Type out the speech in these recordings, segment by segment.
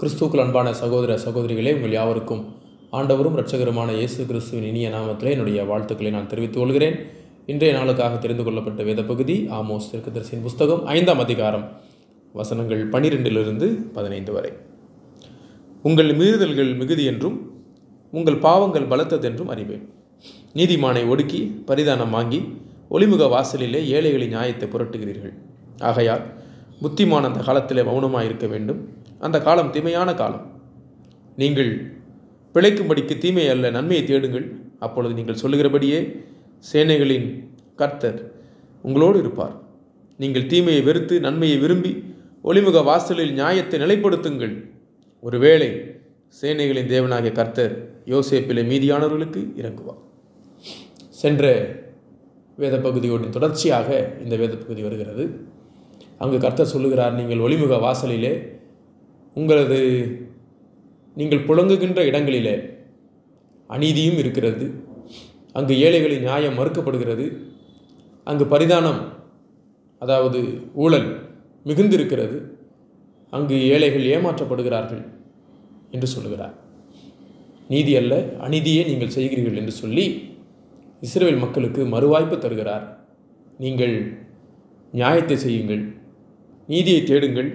கிறிஸ்துக்கள் அன்பான சகோதர சகோதரிகளே உங்கள் யாவருக்கும் ஆண்டவரும் இரட்சகருமான இயேசு கிறிஸ்துவின் இனிய நாமத்திலே என்னுடைய வாழ்த்துக்களை நான் தெரிவித்துக் கொள்கிறேன் இன்றைய நாளுக்காக தெரிந்து கொள்ளப்பட்ட வேத பகுதி ஆமோஸ் தெற்குதரிசியின் புஸ்தகம் ஐந்தாம் அதிகாரம் வசனங்கள் பனிரெண்டிலிருந்து பதினைந்து வரை உங்கள் மீறுதல்கள் மிகுதி என்றும் உங்கள் பாவங்கள் பலத்ததென்றும் அறிவேன் நீதிமானை ஒடுக்கி பரிதானம் வாங்கி ஒளிமுக வாசலிலே ஏழைகளின் நியாயத்தை புரட்டுகிறீர்கள் ஆகையால் புத்திமான் அந்த காலத்திலே மௌனமாக இருக்க வேண்டும் அந்த காலம் தீமையான காலம் நீங்கள் பிழைக்கும்படிக்கு தீமை அல்ல நன்மையை தேடுங்கள் அப்பொழுது நீங்கள் சொல்லுகிறபடியே சேனைகளின் கர்த்தர் உங்களோடு இருப்பார் நீங்கள் தீமையை வெறுத்து நன்மையை விரும்பி ஒளிமுக வாசலில் நியாயத்தை நிலைப்படுத்துங்கள் ஒருவேளை சேனைகளின் தேவனாகிய கர்த்தர் யோசேப்பிலே மீதியானவர்களுக்கு இறங்குவார் சென்ற வேத பகுதியோடு தொடர்ச்சியாக இந்த வேத பகுதி வருகிறது அங்கு கர்த்தர் சொல்லுகிறார் நீங்கள் ஒளிமுக வாசலிலே உங்களது நீங்கள் புழங்குகின்ற இடங்களிலே அநீதியும் இருக்கிறது அங்கு ஏழைகளின் நியாயம் மறுக்கப்படுகிறது அங்கு பரிதானம் அதாவது ஊழல் மிகுந்திருக்கிறது அங்கு ஏழைகள் ஏமாற்றப்படுகிறார்கள் என்று சொல்லுகிறார் நீதி அல்ல அநீதியே நீங்கள் செய்கிறீர்கள் என்று சொல்லி இஸ்ரேல் மக்களுக்கு மறுவாய்ப்பு தருகிறார் நீங்கள் நியாயத்தை செய்யுங்கள் நீதியை தேடுங்கள்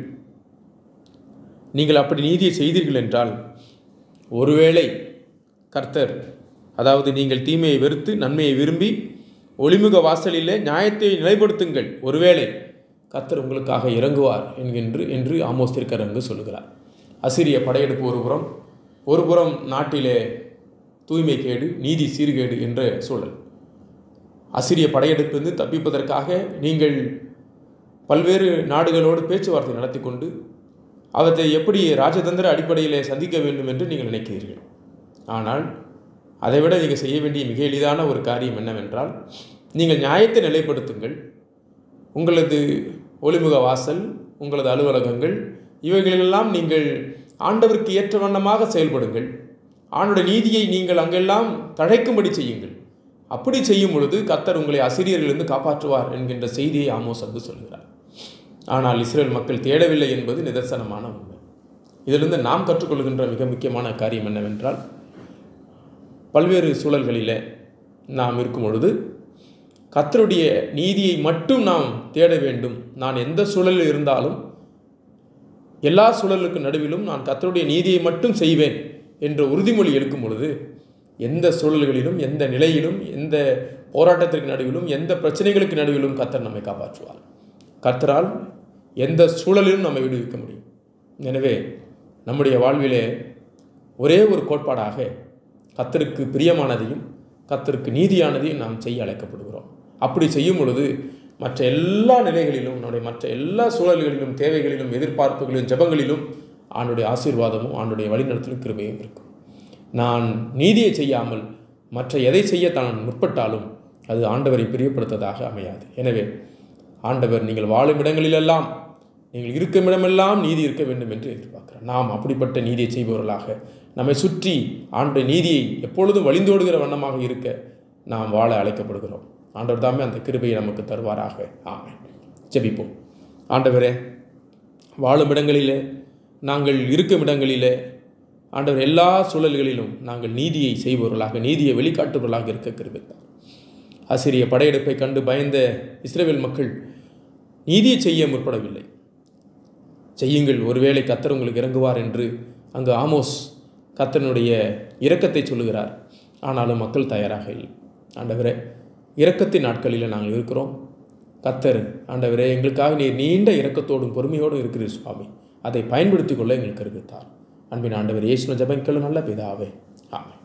நீங்கள் அப்படி நீதியை செய்தீர்கள் என்றால் ஒருவேளை கர்த்தர் அதாவது நீங்கள் தீமையை வெறுத்து நன்மையை விரும்பி ஒளிமுக வாசலிலே நியாயத்தை நிலைப்படுத்துங்கள் ஒருவேளை கர்த்தர் உங்களுக்காக இறங்குவார் என்கின்று என்று ஆமோஸ் திருக்கரங்கு சொல்லுகிறார் அசிரிய படையெடுப்பு ஒரு புறம் ஒரு புறம் நாட்டிலே தூய்மை கேடு நீதி சீர்கேடு என்ற சூழல் அசிரிய படையெடுப்பிலிருந்து தப்பிப்பதற்காக நீங்கள் பல்வேறு நாடுகளோடு பேச்சுவார்த்தை நடத்தி கொண்டு அவற்றை எப்படி ராஜதந்திர அடிப்படையில் சந்திக்க வேண்டும் என்று நீங்கள் நினைக்கிறீர்கள் ஆனால் அதைவிட நீங்கள் செய்ய வேண்டிய மிக எளிதான ஒரு காரியம் என்னவென்றால் நீங்கள் நியாயத்தை நிலைப்படுத்துங்கள் உங்களது ஒளிமுக வாசல் உங்களது அலுவலகங்கள் இவைகளெல்லாம் நீங்கள் ஆண்டவருக்கு ஏற்ற வண்ணமாக செயல்படுங்கள் ஆணுடைய நீதியை நீங்கள் அங்கெல்லாம் தழைக்கும்படி செய்யுங்கள் அப்படி செய்யும் பொழுது கத்தர் உங்களை அசிரியர்களிலிருந்து காப்பாற்றுவார் என்கின்ற செய்தியை ஆமோஸ் அங்கு சொல்கிறார் ஆனால் இஸ்ரேல் மக்கள் தேடவில்லை என்பது நிதர்சனமான உண்மை இதிலிருந்து நாம் கற்றுக்கொள்கின்ற மிக முக்கியமான காரியம் என்னவென்றால் பல்வேறு சூழல்களில் நாம் இருக்கும் பொழுது கத்தருடைய நீதியை மட்டும் நாம் தேட வேண்டும் நான் எந்த சூழலில் இருந்தாலும் எல்லா சூழலுக்கு நடுவிலும் நான் கத்தருடைய நீதியை மட்டும் செய்வேன் என்ற உறுதிமொழி எடுக்கும் பொழுது எந்த சூழல்களிலும் எந்த நிலையிலும் எந்த போராட்டத்திற்கு நடுவிலும் எந்த பிரச்சனைகளுக்கு நடுவிலும் கத்தர் நம்மை காப்பாற்றுவார் கத்தரால் எந்த சூழலிலும் நம்மை விடுவிக்க முடியும் எனவே நம்முடைய வாழ்விலே ஒரே ஒரு கோட்பாடாக கத்தருக்கு பிரியமானதையும் கத்தருக்கு நீதியானதையும் நாம் செய்ய அழைக்கப்படுகிறோம் அப்படி செய்யும் பொழுது மற்ற எல்லா நிலைகளிலும் நம்முடைய மற்ற எல்லா சூழல்களிலும் தேவைகளிலும் எதிர்பார்ப்புகளிலும் ஜபங்களிலும் ஆண்டுடைய ஆசீர்வாதமும் ஆண்டுடைய வழிநடத்தலும் கிருபையும் இருக்கும் நான் நீதியை செய்யாமல் மற்ற எதை செய்ய தான் முற்பட்டாலும் அது ஆண்டவரை பிரியப்படுத்ததாக அமையாது எனவே ஆண்டவர் நீங்கள் வாழும் இடங்களிலெல்லாம் நீங்கள் இருக்கும் இடமெல்லாம் நீதி இருக்க வேண்டும் என்று எதிர்பார்க்கிறார் நாம் அப்படிப்பட்ட நீதியை செய்பவர்களாக நம்மை சுற்றி ஆண்டுடைய நீதியை எப்பொழுதும் வழிந்தோடுகிற வண்ணமாக இருக்க நாம் வாழ அழைக்கப்படுகிறோம் ஆண்டவர் தாமே அந்த கிருபையை நமக்கு தருவாராக ஆமை ஜெபிப்போம் ஆண்டவரே வாழும் இடங்களிலே நாங்கள் இருக்கும் இடங்களிலே ஆண்டவர் எல்லா சூழல்களிலும் நாங்கள் நீதியை செய்பவர்களாக நீதியை வெளிக்காட்டுபவர்களாக இருக்க கிருபித்தார் ஆசிரிய படையெடுப்பை கண்டு பயந்த இஸ்ரேல் மக்கள் நீதியை செய்ய முற்படவில்லை செய்யுங்கள் ஒருவேளை கத்தர் உங்களுக்கு இறங்குவார் என்று அங்கு ஆமோஸ் கத்தனுடைய இரக்கத்தை சொல்லுகிறார் ஆனாலும் மக்கள் தயாராக இல்லை ஆண்டவரே இரக்கத்தின் நாட்களில் நாங்கள் இருக்கிறோம் கத்தர் ஆண்டவரே எங்களுக்காக நீர் நீண்ட இரக்கத்தோடும் பொறுமையோடும் இருக்கிறீர் சுவாமி அதை பயன்படுத்தி கொள்ள எங்களுக்கு கருவித்தார் அன்பின் ஆண்டவர் இயேசுன ஜபங்கள் நல்ல பிதாவே ஆமாம்